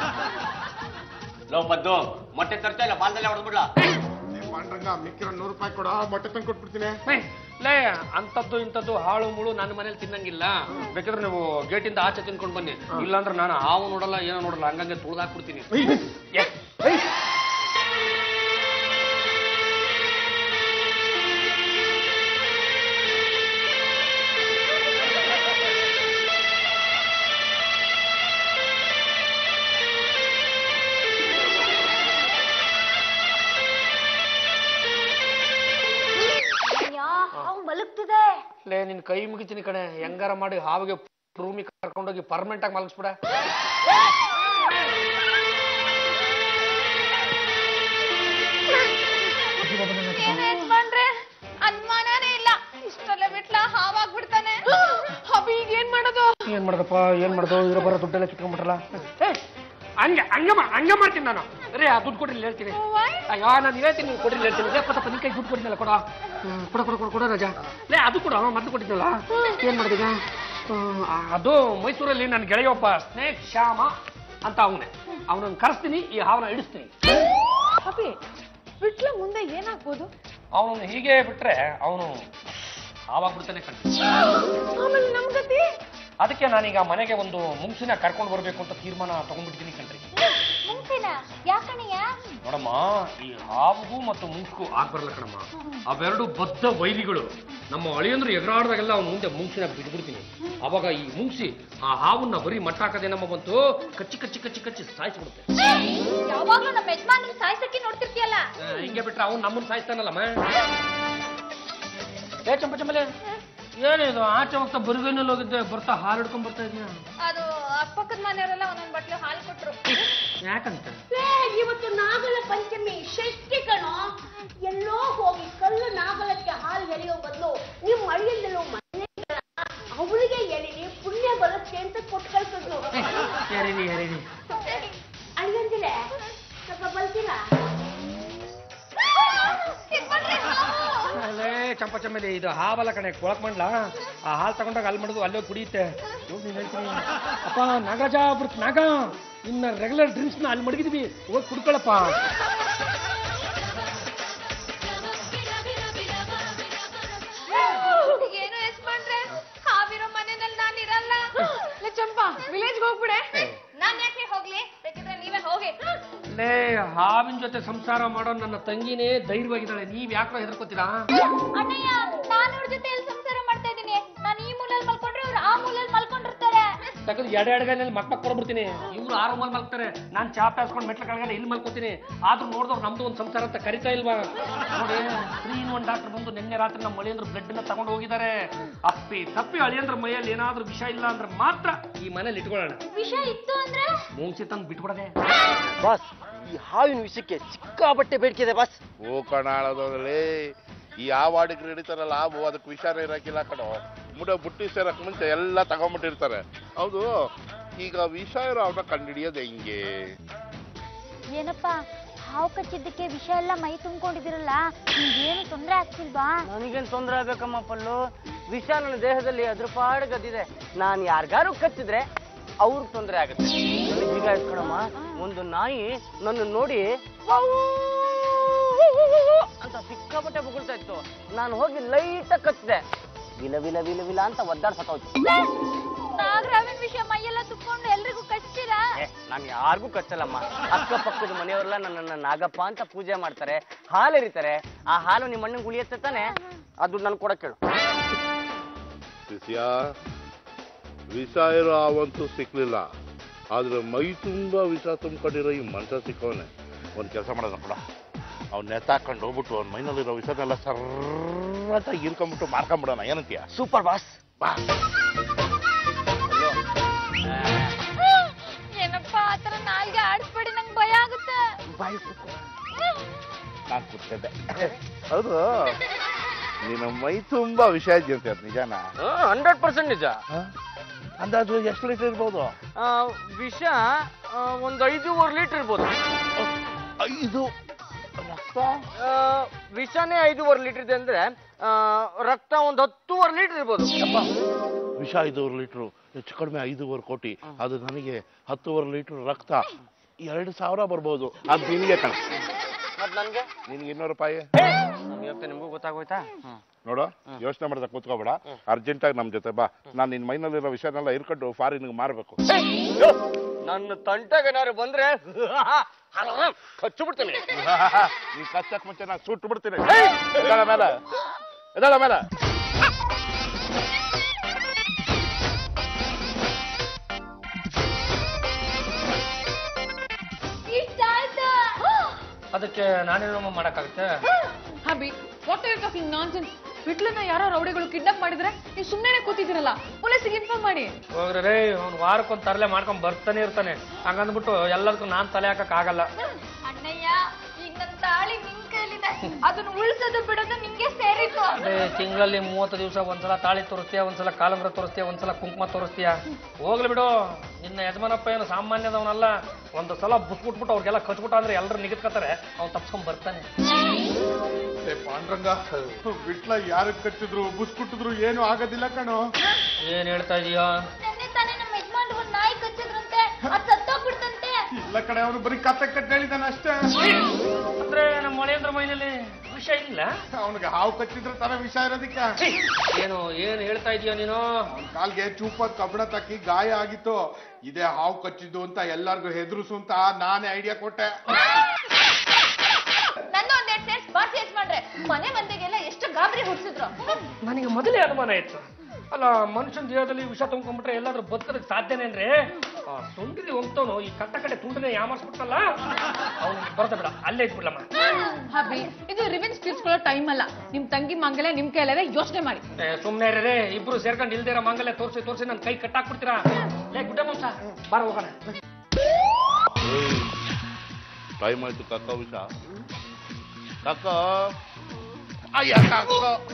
ಲೋಪದ್ದು ಮೊಟ್ಟೆ ತರ್ತಾ ಇಲ್ಲ ಬಾಲ್ದಲ್ಲೇ ಹೊಡೆದ್ಬಿಡ್ಲಾ ಪಾಂಡ್ರಂಗ ಮಿಕ್ಕಿರೋ ನೂರು ರೂಪಾಯಿ ಕೊಡ ಮೊಟ್ಟೆ ತಂದು ಕೊಟ್ಬಿಡ್ತೀನಿ ಏಯ್, ಲೇ ಅಂತದ್ದು ಇಂಥದ್ದು ಹಾಳು ಮುಳು ನನ್ನ ಮನೇಲಿ ತಿನ್ನಂಗಿಲ್ಲ ಬೇಕಾದ್ರೆ ನೀವು ಗೇಟಿಂದ ಆಚೆ ತಿನ್ಕೊಂಡು ಬನ್ನಿ ಇಲ್ಲಾಂದ್ರೆ ನಾನು ಹಾವು ನೋಡಲ್ಲ ಏನೋ ನೋಡಲ್ಲ ಹಂಗಂಗೆ ತುಳ್ದಾಕ್ಬಿಡ್ತೀನಿ ಏ, ಅಯ್ಯ ಹಾವು ಮಲಗ್ತಿದೆ ಲೇ ನಿನ್ ಕೈ ಮುಗಿತೀನಿ ಕಣೆ ಹೆಂಗಾರ ಮಾಡಿ ಹಾವಿಗೆ ರೂಮಿಗೆ ಕರ್ಕೊಂಡೋಗಿ ಪರ್ಮನೆಂಟ್ ಆಗಿ ಮಲಗಿಸ್ಬಿಡ ಯಜಮಾನ್ರೆ ಅನುಮಾನನೇ ಇಲ್ಲ ಇಷ್ಟೆಲ್ಲ ಬಿಟ್ಲ ಹಾವಾಗ್ಬಿಡ್ತಾನೆ ಹಬಿ ಈಗ ಏನ್ ಮಾಡೋದು ಏನ್ ಮಾಡೋದಪ್ಪ ಏನ್ ಮಾಡೋದು ಇದ್ರ ಬರೋ ದುಡ್ಡೆಲ್ಲ ಕಿತ್ಕೊಂಡ್ಬಿಟ್ರಲ್ಲ ಏ, ಹಂಗೆ ಹಂಗೆ ಮಾ- ಹಂಗೆ ಮಾಡ್ತೀನಿ ನಾನು ರೇ ಆ ದುಡ್ಡು ಕೊಡ್ರಿ ಇಲ್ಲಿ ಹೇಳ್ತೀನಿ ಅಯ್ಯೋ ನಾನು ಹೇಳ್ತೀನಿ ನೀವು ಕೊಡ್ರಿ ಇಲ್ಲಿ ಹೇಳ್ತೀನಿ ಲೇ ಪತ್ತಪ್ಪ ನಿನ್ ಕೈ ದುಡ್ಡು ಕೊಡಿದ್ನಲ್ಲ ಕೊಡ ಹ್ಮ್, ಕೊಡ ಕೊಡ ಕೊಡ ಕೊಡ ರಾಜ ಲೇ ಅದು ಕೊಡ ಮೊದಲು ಕೊಟ್ಟಿದ್ನಲ್ಲ ಏನ್ ಮಾಡೋದೀಗ ಹ್ಮ್, ಅದು ಮೈಸೂರಲ್ಲಿ ನನ್ನ ಗೆಳೆಯ ಒಬ್ಬ ಸ್ನೇಕ್ ಶ್ಯಾಮ ಅಂತ ಅವನೇ ಅವನನ್ನು ಕರೆಸ್ತೀನಿ ಈ ಹಾವನ್ನ ಇಡಿಸ್ತೀನಿ ಹಬಿ ಬಿಟ್ಲ ಮುಂದೆ ಏನಾಗ್ಬೋದು ಅವನನ್ನು ಹೀಗೆ ಬಿಟ್ರೆ ಅವನು ಹಾವಾಗ್ಬಿಡ್ತಾನೆ ಕಣ್ ಆಮೇಲೆ ನಮ್ ಗತಿ ಅದಕ್ಕೆ ನಾನೀಗ ಮನೆಗೆ ಒಂದು ಮುಂಗ್ಸಿನ ಕರ್ಕೊಂಡು ಬರಬೇಕು ಅಂತ ತೀರ್ಮಾನ ತಗೊಂಡ್ಬಿಟ್ಟಿದ್ದೀನಿ ಕಣ್ರಿ ಮುಂಚಿನ ಯಾಕಣಯ್ಯ ನೋಡಮ್ಮ ಈ ಹಾವುಗೂ ಮತ್ತು ಮುಂಕ್ಗೂ ಆಗ್ಬರಲ್ಲ ಕಣಮ್ಮ ಅವೆರಡು ಬದ್ಧ ವೈರಿಗಳು ನಮ್ಮ ಅಳಿಯಂದ್ರು ಎಗರಾಡ್ದಾಗೆಲ್ಲ ಅವ್ನ ಮುಂದೆ ಮುಂಕ್ಸಿನ ಬಿಟ್ಬಿಡ್ತೀನಿ ಅವಾಗ ಈ ಮುಂಕ್ಸಿ ಆ ಹಾವನ್ನ ಬರೀ ಮಟ್ಟ ಹಾಕದೇನಮ್ಮ ಬಂತು ಕಚ್ಚಿ ಕಚ್ಚಿ ಕಚ್ಚಿ ಕಚ್ಚಿ ಸಾಯಿಸ್ಬಿಡುತ್ತೆ ಯಾವಾಗ್ಲೂ ನಮ್ಮ ಯಜಮಾನ್ ಸಾಯ್ಸಕ್ಕೆ ನೋಡ್ತಿರ್ತೀಯಲ್ಲ ಆ, ಹಿಂಗೆ ಬಿಟ್ರೆ ಅವ್ನು ನಮ್ಮನ್ನ ಸಾಯಿಸ್ತಾನಲ್ಲಮ್ಮ ಏ ಚಂಪ ಚಂಪಲೆ ಏನಿದು ಆಚೆ ಹೋಗ್ತಾ ಬರುಗೈನಲ್ಲಿ ಹೋಗಿದ್ದೆ ಬರ್ತಾ ಹಾಲು ಹಿಡ್ಕೊಂಡ್ ಬರ್ತಾ ಇದೀಯ ಅದು ಅಕ್ಕಪಕ್ಕದ ಮನೆಯವರೆಲ್ಲ ಒಂದೊಂದ್ ಬಟ್ಲು ಹಾಲು ಕೊಟ್ರು ಯಾಕಂತ ಏ, ಇವತ್ತು ನಾಗಲ ಪಂಚಮಿ ಷಷ್ಠಿ ಕಣೋ ಎಲ್ಲೋ ಹೋಗಿ ಕಲ್ಲು ನಾಗಲಕ್ಕೆ ಹಾಲು ಎಳೆಯೋ ಬದಲು ನಿಮ್ಮ ಅಳಿಯಂದಲೂ ಮನೆ ಅವಳಿಗೆ ಎಳಿರಿ ಪುಣ್ಯ ಬರುತ್ತೆ ಅಂತ ಕೊಟ್ಟು ಕಳ್ಸಿದ್ರು ಯಾರೇನಿ ಯಾರೇನಿ ಅಳಿಯಂದಿಲೆ ಸ್ವಲ್ಪ ಬಲ್ತೀರಾ ಅಲ್ಲೇ ಚಂಪ ಚಂಪಲಿ ಇದು ಹಾವಲ್ಲ ಕಣೆ ಕೊಳಕ್ ಮಾಡ್ಲಾ ಆ ಹಾಲು ತಗೊಂಡಾಗ ಅಲ್ಲಿ ಮಾಡುದು ಅಲ್ಲೇ ಕುಡಿಯುತ್ತೆ ನೋಡ್ ನೀನ್ ಹೇಳ್ತೀನಿ ಅಪ್ಪ ನಾಗರಾಜ ಬರುತ್ತ ನಾಗ ಇನ್ನ ರೆಗ್ಯುಲರ್ ಡ್ರಿಂಕ್ಸ್ ನ ಅಲ್ಲಿ ಮಡಗಿದ್ವಿ ಹೋಗಿ ಕುಡ್ಕೊಳಪ್ಪ ಏನು ಯಜಮಾನ್ರೆ ಹಾವಿರೋ ಮನೆಯಲ್ಲಿ ನಾನು ಇರಲ್ಲ ಲೇ ಚಂಪಾ ವಿಲೇಜ್ಗೆ ಹೋಗ್ಬಿಡೆ ನಾನ್ ಯಾಕೆ ಹೋಗ್ಲಿ ಬೇಕಿದ್ರೆ ನೀವೇ ಹೋಗಿ ಲೇ ಹಾವಿನ ಜೊತೆ ಸಂಸಾರ ಮಾಡೋ ನನ್ನ ತಂಗಿನೇ ಧೈರ್ಯವಾಗಿದ್ದಾಳೆ ನೀವ್ ಯಾಕೋ ಹೆದರ್ಕೋತೀರಾ ಅಣ್ಣಯ್ಯ ನಾನು ಅವ್ರ ಜೊತೆ ಎಲ್ಲಿ ಸಂಸಾರ ಮಾಡ್ತಾ ಇದ್ದೀನಿ ನಾನು ಈ ಮೂಲೆಯಲ್ಲಿ ಮಲ್ಕೊಂಡ್ರೆ ಅವ್ರು ಆ ಮೂಲೆಯಲ್ಲಿ ಮಲ್ಕೊಂಡಿರ್ತಾರೆ ತಕ್ಕದ ಎಡೆ ಎಡಗೈನಲ್ಲಿ ಮಕ್ ಮಕ್ ಕೊಡ್ಬಿಡ್ತೀನಿ ಇವ್ರು ಆರು ಮಲ್ ಮಲ್ಕ್ತಾರೆ ನಾನ್ ಚಾಪ್ ಹಾಸ್ಕೊಂಡು ಮೆಟ್ಲ ಕೆಳಗಡೆ ಇಲ್ಲಿ ಮಲ್ಕೋತೀನಿ ಆದ್ರೂ ನೋಡಿದವ್ರು ನಮ್ದು ಒಂದು ಸಂಸಾರ ಅಂತ ಕರಿತಾ ಇಲ್ವಾ ನೋಡಿ ತ್ರೀ ಇನ್ ಒನ್ ಡಾಕ್ಟರ್ ಬಂದು ನಿನ್ನೆ ರಾತ್ರಿ ನಮ್ಮ ಮಳೆಯಂದ್ರ ಬ್ಲಡ್ ನ ತಗೊಂಡು ಹೋಗಿದ್ದಾರೆ ಅಪ್ಪಿ ತಪ್ಪಿ ಅಳಿಯಂದ್ರ ಮೈಯಲ್ಲಿ ಏನಾದ್ರೂ ವಿಷ ಇಲ್ಲ ಅಂದ್ರೆ ಮಾತ್ರ ಈ ಮನೇಲಿ ಇಟ್ಕೊಳ್ಳೋಣ ವಿಷ ಇತ್ತು ಅಂದ್ರೆ ಮೂಂಗ್ಸಿ ತಂದು ಬಿಟ್ಬಿಡದೆ ಬಾಸ್ ಈ ಹಾವಿನ ವಿಷಯಕ್ಕೆ ಸಿಕ್ಕಾಪಟ್ಟೆ ಬೇಡಿಕೆ ಇದೆ ಬಾಸ್ ಓ ಕಣಾಳದಲ್ಲಿ ಈ ಯಾವ ವಾಡಿಗೆ ಹಿಡಿತಾರಲ್ಲ ಹಾವು ಅದಕ್ಕೆ ವಿಚಾರ ಇರಕ್ಕಿಲ್ಲ ಕಣೋ ಮುಡ ಬುಟ್ಟಿ ಸೇರಕ್ ಮುಂಚೆ ಎಲ್ಲ ತಗೊಂಡ್ಬಿಟ್ಟಿರ್ತಾರೆ ಹೌದು ಈಗ ವಿಷ ಇರೋ ಅವನ್ನ ಕಂಡಿಡಿಯೋದು ಹೆಂಗೆ ಏನಪ್ಪ ಹಾವು ಕಚ್ಚಿದ್ದಕ್ಕೆ ವಿಷ ಎಲ್ಲ ಮೈ ತುಂಬಿಕೊಂಡಿದಿರಲ್ಲ ನಿಮ್ಗೇನು ತೊಂದರೆ ಆಗ್ತಿಲ್ವಾ ನನಗೇನು ತೊಂದರೆ ಆಗ್ಬೇಕಮ್ಮ ಪಲ್ಲು ವಿಷ ನನ್ನ ದೇಹದಲ್ಲಿ ಅದ್ರ ಪಾಡ್ಗದಿದೆ ನಾನು ಯಾರಿಗಾರು ಕಚ್ಚಿದ್ರೆ ಅವ್ರಿಗೆ ತೊಂದರೆ ಆಗುತ್ತೆ ಈಗ ಇಟ್ಕೊಳಮ್ಮ ಒಂದು ನಾಯಿ ನನ್ನ ನೋಡಿ ವಾವ್ ಅಂತ ಸಿಕ್ಕಾಪಟ್ಟೆ ಬುಗುಳ್ತಾ ಇತ್ತು ನಾನು ಹೋಗಿ ಲೈಟಾಗಿ ಕಚ್ಚಿದೆ ವಿಲ ವಿಲ ವಿಲ ವಿಲ ಅಂತ ಒದ್ದಾಡ್ ಸತ್ತೋಯ್ತು ನಾಗರಾವಿನ ವಿಷ ಮೈಯೆಲ್ಲ ತುಕ್ಕೊಂಡು ಎಲ್ರಿಗೂ ಕಚ್ತೀರಾ ಏ, ನಾನು ಯಾರಿಗೂ ಕಚ್ಚಲ್ಲಮ್ಮ ಅಕ್ಕಪಕ್ಕದ ಮನೆಯವರೆಲ್ಲ ನನ್ನನ್ನ ನಾಗಪ್ಪ ಅಂತ ಪೂಜೆ ಮಾಡ್ತಾರೆ ಹಾಲು ಎರಿತಾರೆ ಆ ಹಾಲು ನಿಮ್ಮ ಅಣ್ಣಂಗೆ ಉಳಿಯುತ್ತೆ ತಾನೆ ಅದು ನನ್ ಕೊಡಕ್ಕೆ ಹೇಳು ಶಿಷ್ಯ ವಿಷ ಇರೋ ಅವಂತೂ ಸಿಕ್ಲಿಲ್ಲ ಆದ್ರೆ ಮೈ ತುಂಬಾ ವಿಷ ತುಂಬ್ಕೊಂಡಿರೋ ಈ ಮನುಷ್ಯ ಸಿಕ್ಕವನೆ ಒಂದ್ ಕೆಲಸ ಮಾಡೋಣ ಕೂಡ ಅವ್ನ ನೆತ್ತಾಕೊಂಡು ಹೋಗ್ಬಿಟ್ಟು ಅವ್ನ ಮೈನಲ್ಲಿರೋ ವಿಷನೆಲ್ಲ ಸರ್ರಟಾಗಿ ಇರ್ಕೊಂಡ್ಬಿಟ್ಟು ಮಾರ್ಕೊಂಡ್ಬಿಡೋಣ ಏನಂತೀಯ ಸೂಪರ್ ಬಾಸ್ ಬಾ ಏನಪ್ಪ ಆತರ ನಾಲ್ಗೆ ಆಡಿಸ್ಬೇಡಿ ನಂಗೆ ಭಯ ಆಗುತ್ತೆ ನಾನು ಕೂತ್ಕೊಂಡೆ ಹೌದು ನಿನ್ನ ಮೈ ತುಂಬಾ ವಿಷಯ ಇದೆಯಂತೆ ಅದು ನಿಜಾನ ಹಂಡ್ರೆಡ್ ಪರ್ಸೆಂಟ್ ನಿಜ ಅಂದಾಜು ಎಷ್ಟು ಲೀಟರ್ ಇರ್ಬೋದು ಆ, ವಿಷ ಆ, ಒಂದು ಐದೂವರೆ ಲೀಟರ್ ಇರ್ಬೋದು ಐದು ರಕ್ತ ಆ, ವಿಷನೇ ಐದೂವರೆ ಲೀಟರ್ ಇದೆ ಅಂದ್ರೆ ಆ, ರಕ್ತ ಒಂದು ಹತ್ತೂವರೆ ಲೀಟರ್ ಇರ್ಬೋದು ವಿಷ ಐದೂವರೆ ಲೀಟ್ರು ಹೆಚ್ಚು ಕಡಿಮೆ ಐದೂವರೆ ಕೋಟಿ ಅದು ನನಗೆ ಹತ್ತುವರೆ ಲೀಟರ್ ರಕ್ತ ಎರಡು ಸಾವಿರ ಬರ್ಬೋದು ಅದು ನಿನಗೆ ಕಣ ಮತ್ ನನ್ಗೆ ನಿನ್ಗೆ ಇನ್ನೂರು ರೂಪಾಯಿ ಇವತ್ತು ನಿಮಗೂ ಗೊತ್ತಾಗೋಯ್ತಾ ನೋಡು ಯೋಚನೆ ಮಾಡ್ದೆ ಕೂತ್ಕೋಬೇಡ ಅರ್ಜೆಂಟಾಗಿ ನಮ್ಮ ಜೊತೆ ಬಾ ನಾನು ನಿನ್ನ ಮೈನಲ್ಲಿರೋ ವಿಷಯನೆಲ್ಲ ಇರ್ಕೊಂಡು ಫಾರಿನ್ಗೆ ಮಾರಬೇಕು ನನ್ನ ತಂಟೆಗೆ ಏನಾದ್ರು ಬಂದ್ರೆ ಕಚ್ಚು ಬಿಡ್ತೀನಿ ನೀ ಕಚ್ಚಕ್ ಮುಂಚೆ ನಾನು ಸುಟ್ಟು ಬಿಡ್ತೀನಿ ಎದ್ದಾಳ ಮೇಲೆ ಎದ್ದಾಳ ಮೇಲೆ ಇಷ್ಟ ಆಯ್ತಾ ಅದಕ್ಕೆ ನಾನೇನೋ ಮಾಡಕ್ಕಾಗುತ್ತೆ hubby what are talking nonsense ವಿಟ್ಲನ್ನ ಯಾರೋ ರೌಡಿಗಳು ಕಿಡ್ನಾಪ್ ಮಾಡಿದ್ರೆ ನೀವು ಸುಮ್ಮನೆ ಕೂತಿದ್ದೀರಲ್ಲ ಪೊಲೀಸಿಗೆ ಇನ್ಫಾರ್ಮ್ ಮಾಡಿ ಹೋಗ್ರಿ ರೇ ಅವ್ನು ವಾರಕ್ಕೊಂದು ತರಲೆ ಮಾಡ್ಕೊಂಡ್ ಬರ್ತಾನೆ ಇರ್ತಾನೆ ಹಂಗಂದ್ಬಿಟ್ಟು ಎಲ್ಲದಕ್ಕೂ ನಾನ್ ತಲೆ ಹಾಕಕ್ ಆಗಲ್ಲ ಅಣ್ಣಯ್ಯ ಈಗ ನನ್ನ ತಾಳಿ ನಿನ್ ಕೈಲಿದೆ ಅದನ್ನ ಉಳ್ಸೋದು ಬಿಡೋದು ನಿಂಗೆ ಸೇರಿತ್ತು ಅದೇ ತಿಂಗಳಲ್ಲಿ ಮೂವತ್ತು ದಿವಸ ಒಂದ್ಸಲ ತಾಳಿ ತೋರಿಸ್ತೀಯ ಒಂದ್ಸಲ ಕಾಲಂಗ್ರ ತೋರಿಸ್ತೀಯ ಒಂದ್ಸಲ ಕುಂಕುಮ ತೋರಿಸ್ತೀಯ ಹೋಗ್ಲಿ ಬಿಡು ನಿನ್ನ ಯಜಮಾನಪ್ಪ ಏನು ಸಾಮಾನ್ಯದವನಲ್ಲ ಒಂದು ಸಲ ಬುಸ್ಬಿಟ್ಬಿಟ್ಟು ಅವ್ರಿಗೆಲ್ಲ ಕಚ್ಬಿಟ್ಟ ಅಂದ್ರೆ ಎಲ್ಲರೂ ನಿಗದ್ಕತ್ತಾರೆ ಅವ್ನು ತಪ್ಸ್ಕೊಂಡ್ ಬರ್ತಾನೆ ಪಾಂಡ್ರಂಗ ಬಿಟ್ಲ ಯಾರು ಕಚ್ಚಿದ್ರು ಬುಸ್ಕುಟ್ಟಿದ್ರು ಏನು ಆಗೋದಿಲ್ಲ ಕಣೋ ಏನ್ ಹೇಳ್ತಾ ಇದೀಯಾ ನೆನ್ನೆ ತಾನೇ ನಮ್ಮ ಯಜಮಾನ್ರು ಒಂದ್ ನಾಯಿ ಕಚ್ಚಿದ್ರಂತೆ ಅದ್ ಸತ್ತೋಗ್ಬಿಡ್ತಂತೆ ಇಲ್ಲ ಕಡೆ ಅವನು ಬರೀ ಕತೆ ಕಟ್ಟಿ ಹೇಳಿದಾನೆ ಅಷ್ಟೇ ಅಂದ್ರೆ ನಮ್ಮ ಮಳೆಯಂದ್ರ ಮೈನಲ್ಲಿ ವಿಷ ಇಲ್ಲ ಅವನಿಗೆ ಹಾವು ಕಚ್ಚಿದ್ರೆ ತಾನೇ ವಿಷ ಇರೋದಿಕ್ಕೆ ಛೀ, ಏನು ಏನ್ ಹೇಳ್ತಾ ಇದೀಯ ನೀನು ಅವ್ನ್ ಕಾಲ್ಗೆ ಚೂಪದ್ ಕಬ್ಬಣ ತಕ್ಕಿ ಗಾಯ ಆಗಿತ್ತು ಇದೇ ಹಾವು ಕಚ್ಚಿದ್ದು ಅಂತ ಎಲ್ಲಾರ್ಗು ಹೆದರ್ಸು ಅಂತ ನಾನೇ ಐಡಿಯಾ ಕೊಟ್ಟೆ ನನ್ನ ಒಂದೆರಡು ಸೇರ್ಸ್ ಬಾಸಿ ಯಜಮಾನ್ರೆ ಮನೆ ಮಂದಿಗೆಲ್ಲ ಎಷ್ಟು ಗಾಬರಿ ಹುಡ್ಸಿದ್ರು ನನಗೆ ಮೊದಲೇ ಅನುಮಾನ ಇತ್ತು ಅಲ್ಲ ಮನುಷ್ಯನ ದೇಹದಲ್ಲಿ ವಿಷ ತುಂಬ್ಕೊಂಡ್ಬಿಟ್ರೆ ಎಲ್ಲಾದ್ರೂ ಬದುಕೋದಕ್ಕೆ ಸಾಧ್ಯನೇ ಅಂದ್ರೆ ಆ ಸುಂಡಿಲಿ ಹೋಗ್ತಾನು ಈ ಕಟ್ಟ ಕಡೆ ತುಂಡನೆ ಯಾಮರ್ಸ್ಬಿಡ್ತಲ್ಲ ಅವ್ನು ಬರ್ದ ಬಿಡ ಅಲ್ಲೇ ಇದ್ಬಿಡ್ಲಮ್ಮ ಹಾಬಿ ಇದು ರಿವೆನ್ಸ್ ತೀರ್ಸ್ಕೊಳ್ಳೋ ಟೈಮ್ ಅಲ್ಲ ನಿಮ್ ತಂಗಿ ಮಂಗಲೆ ನಿಮ್ ಕೈಲೇ ಯೋಚನೆ ಮಾಡಿ ಏ, ಸುಮ್ನೆ ಇರೇ ಇಬ್ರು ಸೇರ್ಕೊಂಡು ಇಲ್ದಿರ ಮಂಗಲೆ ತೋರ್ಸಿ ತೋರ್ಸಿ ನನ್ ಕೈ ಕಟ್ಟಾಕ್ಬಿಡ್ತೀರಾ ಲೇ ಗುಡ್ಡ ಮಾಂಸ ಬಾರ ಹೋಗೋಣ ಟೈಮ್ ಆಯ್ತು ಕಕ್ಕ ವಿಷ ಕಕ್ಕ ಅಯ್ಯ ಕಕ್ಕ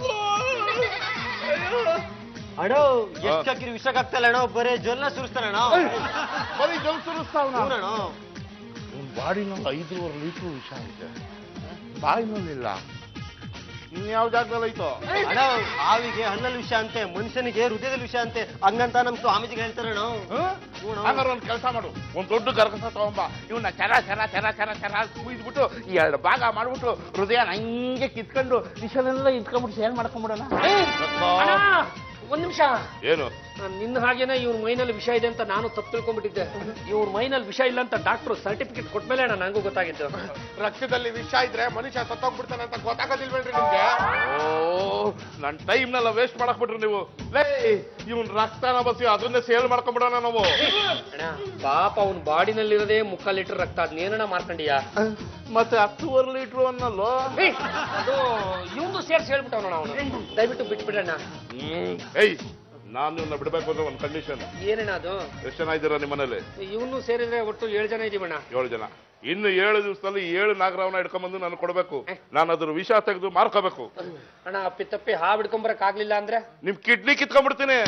ಅಣ್ಣ ಎಷ್ಟು ಹಾಕಿರಿ ವಿಷಕ್ಕಾಗ್ತಲ್ಲ ಅಣ್ಣ ಬರೇ ಜೊಲ್ಲ ಸುರಿಸ್ತಾರಣ್ಣ ಬರೀ ಜಲ್ ಸುರಿಸ್ತಾವ್ನ ಹ್ಞೂನಣ್ಣ ಇವ್ನ ಬಾಡಿನಲ್ಲಿ ಐದೂವರೆ ಲೀಟ್ರ್ ವಿಷ ಐತೆ ಬಾಯಿನಲ್ಲಿಲ್ಲ ಇನ್ಯಾವ ಜಾಗದಲ್ಲಿ ಐತೋ ಅಣ್ಣ ಹಾವಿಗೆ ಹಣ್ಣಲ್ಲಿ ವಿಷ ಅಂತೆ ಮನುಷ್ಯನಿಗೆ ಹೃದಯದಲ್ಲಿ ವಿಷ ಅಂತೆ ಹಂಗಂತ ನಮ್ ಸ್ವಾಮೀಜಿಗೆ ಹೇಳ್ತಾರಣ್ಣ ಹ್ಞೂನಣ್ಣ. ಹಂಗಾರೆ ಒಂದ್ ಕೆಲಸ ಮಾಡು ಒಂದ್ ದೊಡ್ಡ ಗರ್ಗಸ ತಗೊಂಬ ಇವನ್ನ ಚರ ಚರ ಚರ ಚರ ಚರ ಕುಯ್ದ್ಬಿಟ್ಟು ಎರಡು ಭಾಗ ಮಾಡ್ಬಿಟ್ಟು ಹೃದಯ ಹಂಗೆ ಕಿತ್ಕೊಂಡು ವಿಷನೆಲ್ಲ ಇಟ್ಕೊಂಡ್ಬಿಟ್ಟು ಸೇಲ್ ಮಾಡ್ಕೊಂಡ್ಬಿಡೋಣ ಅಣ್ಣ, ಒಂದ್ ನಿಮಿಷ ಏನು ನಿನ್ನ ಹಾಗೇನೆ ಇವ್ರ ಮೈನಲ್ಲಿ ವಿಷ ಇದೆ ಅಂತ ನಾನು ತಪ್ಪು ತಿಳ್ಕೊಂಡ್ಬಿಟ್ಟಿದ್ದೆ ಇವ್ರ ಮೈನಲ್ಲಿ ವಿಷ ಇಲ್ಲ ಅಂತ ಡಾಕ್ಟರ್ ಸರ್ಟಿಫಿಕೇಟ್ ಕೊಟ್ಮೇಲೆ ಅಣ್ಣ ನಂಗೂ ಗೊತ್ತಾಗಿದ್ದು ರಕ್ತದಲ್ಲಿ ವಿಷ ಇದ್ರೆ ಮನುಷ್ಯ ಸತ್ತೋಗ್ಬಿಡ್ತಾನೆ ಅಂತ ಗೊತ್ತಾಗೋದಿಲ್ವೇನ್ರಿ ನಿಮ್ಗೆ ಓ ನನ್ ಟೈಮ್ನೆಲ್ಲ ವೇಸ್ಟ್ ಮಾಡಕ್ ಬಿಟ್ರಿ ನೀವು ಲೇ ಇವನ್ ರಕ್ತನ ಬಸಿ ಅದನ್ನೇ ಸೇಲ್ ಮಾಡ್ಕೊಂಡ್ಬಿಡೋಣ ನಾವು ಅಣ್ಣ ಪಾಪ ಅವ್ನ ಬಾಡಿನಲ್ಲಿರೋದೇ ಮುಕ್ಕಾಲ್ ಲೀಟರ್ ರಕ್ತ ಅದ್ನೇನಣ್ಣ ಮಾರ್ಕಂಡಿಯಾ ಮತ್ತೆ ಹತ್ತುವರೆ ಲೀಟ್ರು ಅನ್ನಲ್ಲೋ ಏಯ್, ಅದು ಇವಂದು ಸೇರ್ಸಿ ಹೇಳ್ಬಿಟ್ಟವನ ಅವನು ದಯವಿಟ್ಟು ಬಿಟ್ಬಿಡಣ್ಣ ಹ್ಮ್. ಏಯ್ ನಾನು ಇವನ್ನ ಬಿಡ್ಬೇಕು ಅಂದ್ರೆ ಒಂದ್ ಕಂಡೀಷನ್ ಏನಣ್ಣ ಅದು ಎಷ್ಟು ಜನ ಇದ್ದೀರಾ ನಿಮ್ಮನೇಲಿ ಇವನು ಸೇರಿದ್ರೆ ಒಟ್ಟು ಏಳು ಜನ ಇದೀವಣ್ಣ ಏಳು ಜನ ಇನ್ನು ಏಳು ದಿವಸದಲ್ಲಿ ಏಳು ನಾಗರಾವನ ಹಿಡ್ಕೊಂಬಂದು ನಾನು ಕೊಡ್ಬೇಕು ನಾನು ಅದ್ರ ವಿಷ ತೆಗೆದು ಮಾರ್ಕೋಬೇಕು ಅಣ್ಣ ಅಪ್ಪಿ ತಪ್ಪಿ ಹಾವು ಹಿಡ್ಕೊಂಬರಕ್ ಆಗ್ಲಿಲ್ಲ ಅಂದ್ರೆ ನಿಮ್ ಕಿಡ್ನಿ ಕಿತ್ಕೊಂಡ್ಬಿಡ್ತೀನಿ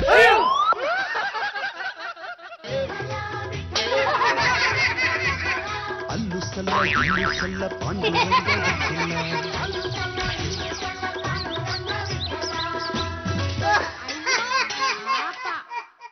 ಅಲ್ಲು ಸಲ್ಲ ಇಲ್ಲು ಸಲ್ಲ ಪಾಂಡುರಂಗ ಗೊತ್ತಿಲ್ಲ